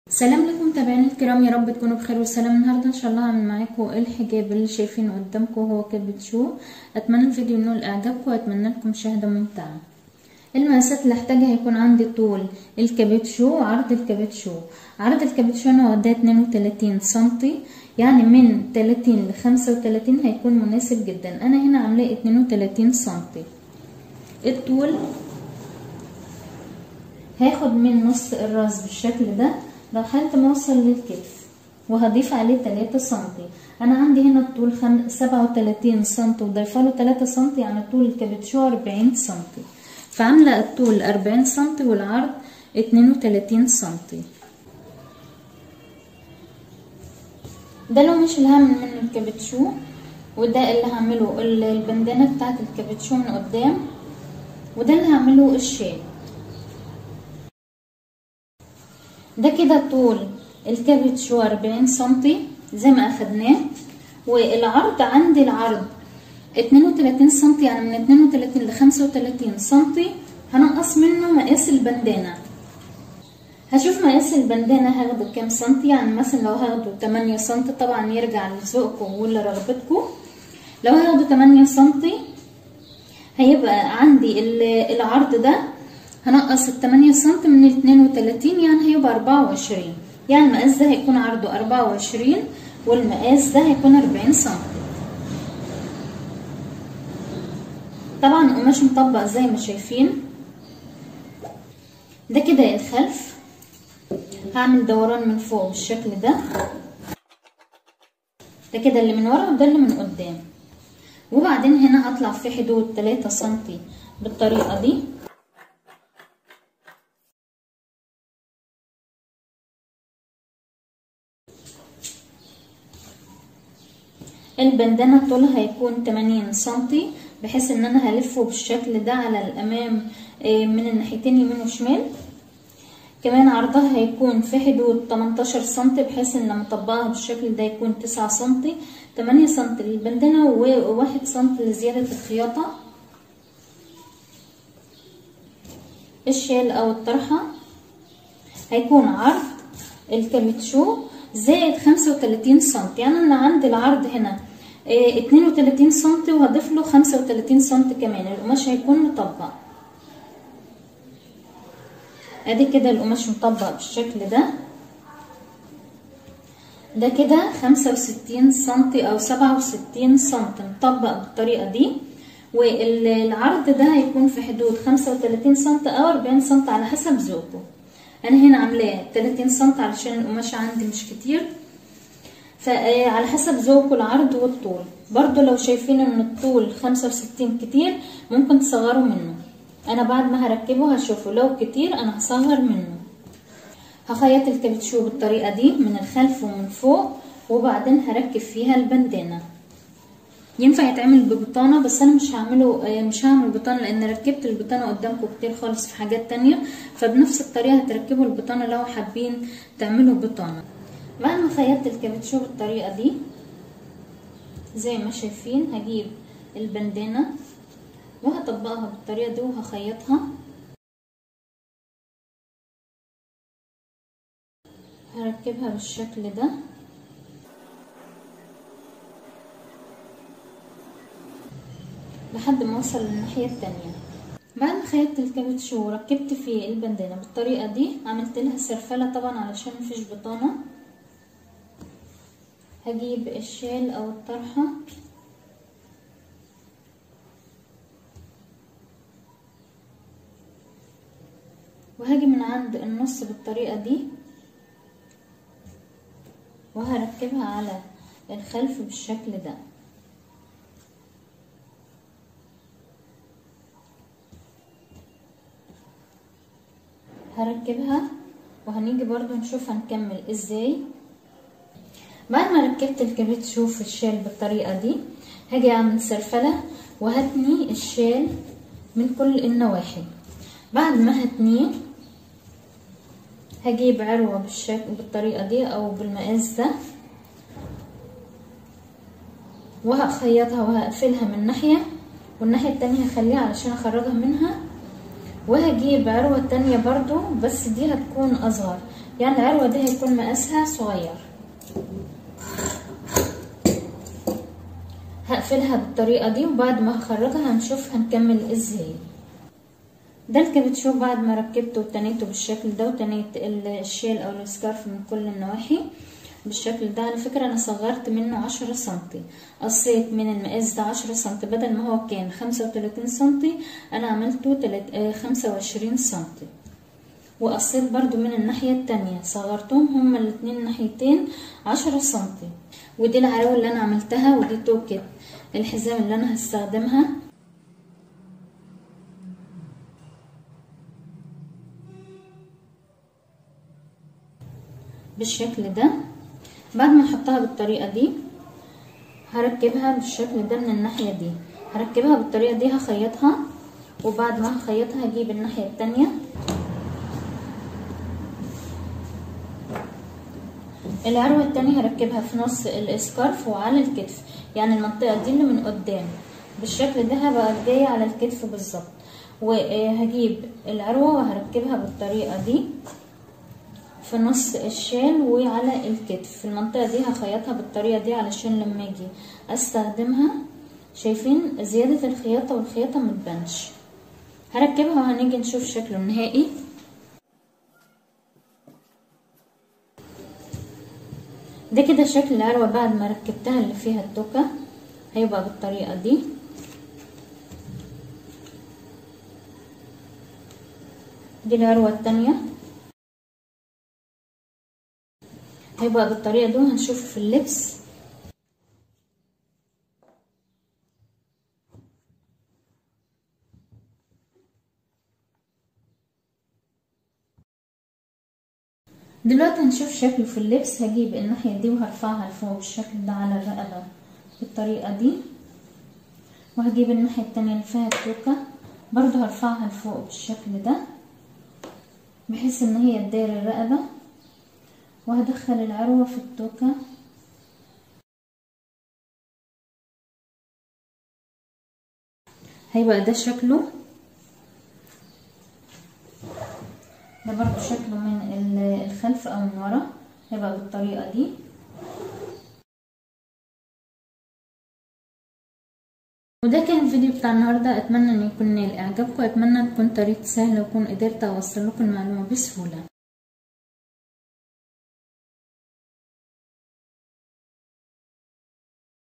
سلام لكم متابعينا الكرام يا رب تكونوا بخير وسلام النهارده ان شاء الله هعمل معاكم الحجاب اللي شايفينه قدامكم هو كابتشو اتمنى الفيديو ينول اعجابكم واتمنى لكم مشاهده ممتعه المقاسات اللي هحتاجها هيكون عندي طول الكابتشو وعرض الكابتشو عرض الكابتشو انا واخداه 32 سنتي يعني من 30 ل 35 هيكون مناسب جدا انا هنا عاملاه 32 سنتي الطول هاخد من نص الراس بالشكل ده لحد ما اوصل للكتف وهضيف عليه 3 سنتي انا عندي هنا الطول خم... 37 سنتي وضايفه له 3 سنتي يعني طول الكابتشو 40 سنتي فعامله الطول 40 سنتي والعرض 32 سنتي ده لو مش الهم من الكابتشو وده اللي هعمله البندانه بتاعت الكابتشو من قدام وده اللي هعمله الشال ده كده طول الكابتشو 40 سنتي زي ما اخدناه والعرض عندي العرض 32 سنتي يعني من 32 ل 35 سنتي هنقص منه مقاس البندانه هشوف مقاس البندانه هاخده كام سنتي يعني مثلا لو هاخده 8 سنتي طبعا يرجع لذوقكم ولرغبتكم لو هاخده 8 سنتي هيبقى عندي العرض ده هنقص ال 8 سم من ال 32 يعني هيبقى 24 يعني المقاس ده هيكون عرضه 24 والمقاس ده هيكون 40 سم طبعا القماش مطبق زي ما شايفين ده كده الخلف هعمل دوران من فوق بالشكل ده ده كده اللي من ورا وده اللي من قدام وبعدين هنا هطلع في حدود 3 سم بالطريقه دي البندانة طولها هيكون 80 سنتي بحيث ان انا هلفه بالشكل ده على الامام من الناحيتين يمين وشمال كمان عرضها هيكون في حدود 18 سنتي بحيث ان لما اطبقها بالشكل ده يكون 9 سنتي 8 سنتي للبندانة وواحد سنتي لزيادة الخياطة الشال او الطرحة هيكون عرض الكابتشو زائد 35 سنتي يعني انا عندي العرض هنا اه 32 سنتي وهضيف له 35 سنتي كمان القماش هيكون مطبق ادي كده القماش مطبق بالشكل ده ده كده 65 سنتي او 67 سنتي مطبق بالطريقه دي والعرض ده هيكون في حدود 35 سنتي او 40 سنتي على حسب ذوقه انا هنا عاملاه 30 سم علشان القماش عندي مش كتير فعلى حسب ذوقكم العرض والطول برضو لو شايفين ان الطول 65 كتير ممكن تصغروا منه انا بعد ما هركبه هشوفه لو كتير انا هصغر منه هخيط الكابتشو بالطريقه دي من الخلف ومن فوق وبعدين هركب فيها البندانه ينفع يتعمل ببطانة بس انا مش هعمله مش هعمل بطانة لان ركبت البطانة قدامكم كتير خالص في حاجات تانية فبنفس الطريقة هتركبوا البطانة لو حابين تعملوا بطانة بعد ما خيطت الكابتشو بالطريقة دي زي ما شايفين هجيب البندانة وهطبقها بالطريقة دي وهخيطها هركبها بالشكل ده لحد ما اوصل للناحية التانية بعد ما خيطت الكابتشو وركبت فيه البندانة بالطريقة دي عملت لها سرفلة طبعا علشان مفيش بطانة هجيب الشال او الطرحة وهاجي من عند النص بالطريقة دي وهركبها على الخلف بالشكل ده هركبها وهنيجي برضو نشوف هنكمل ازاي بعد ما ركبت الكابتشو في الشال بالطريقة دي هاجي اعمل سرفلة وهتني الشال من كل النواحي بعد ما هتنيه هجيب عروة بالشكل بالطريقة دي او بالمقاس ده وهخيطها وهقفلها من ناحية والناحية التانية هخليها علشان اخرجها منها وهجيب عروة تانية برضو بس دي هتكون اصغر يعني العروة دي هيكون مقاسها صغير هقفلها بالطريقة دي وبعد ما هخرجها هنشوف هنكمل ازاي ده الكابتشو بعد ما ركبته وتنيته بالشكل ده وتنيت الشيل او السكارف من كل النواحي بالشكل ده على فكرة انا صغرت منه عشرة سنتي قصيت من المقاس ده عشرة سنتي بدل ما هو كان خمسة وتلاتين سنتي انا عملته خمسة وعشرين سنتي وقصيت برضو من الناحية التانية صغرتهم هما الاتنين ناحيتين عشرة سنتي ودي العراوي اللي انا عملتها ودي توكة الحزام اللي انا هستخدمها بالشكل ده بعد ما احطها بالطريقة دي هركبها بالشكل ده من الناحية دي هركبها بالطريقة دي هخيطها وبعد ما هخيطها هجيب الناحية التانية العروة التانية هركبها في نص الاسكارف وعلى الكتف يعني المنطقة دي اللي من قدام بالشكل ده هبقى جاية على الكتف بالظبط وهجيب العروة وهركبها بالطريقة دي في نص الشال وعلى الكتف في المنطقة دي هخيطها بالطريقة دي علشان لما اجي استخدمها شايفين زيادة الخياطة والخياطة متبانش هركبها وهنيجي نشوف شكله النهائي ده كده شكل العروة بعد ما ركبتها اللي فيها التوكة هيبقى بالطريقة دي دي العروة التانية هيبقى بالطريقة دي هنشوفه في اللبس دلوقتي هنشوف شكله في اللبس هجيب الناحية دي وهرفعها لفوق بالشكل ده على الرقبة بالطريقة دي وهجيب الناحية التانية اللي فيها التوكة برضو هرفعها لفوق بالشكل ده بحيث ان هي تداير الرقبة وهدخل العروة في التوكة هيبقى ده شكله ده برضو شكله من الخلف او من ورا هيبقى بالطريقة دي وده كان الفيديو بتاع النهاردة اتمنى ان يكون نال اعجابكم اتمنى تكون طريقتي سهلة واكون قدرت اوصل لكم المعلومة بسهولة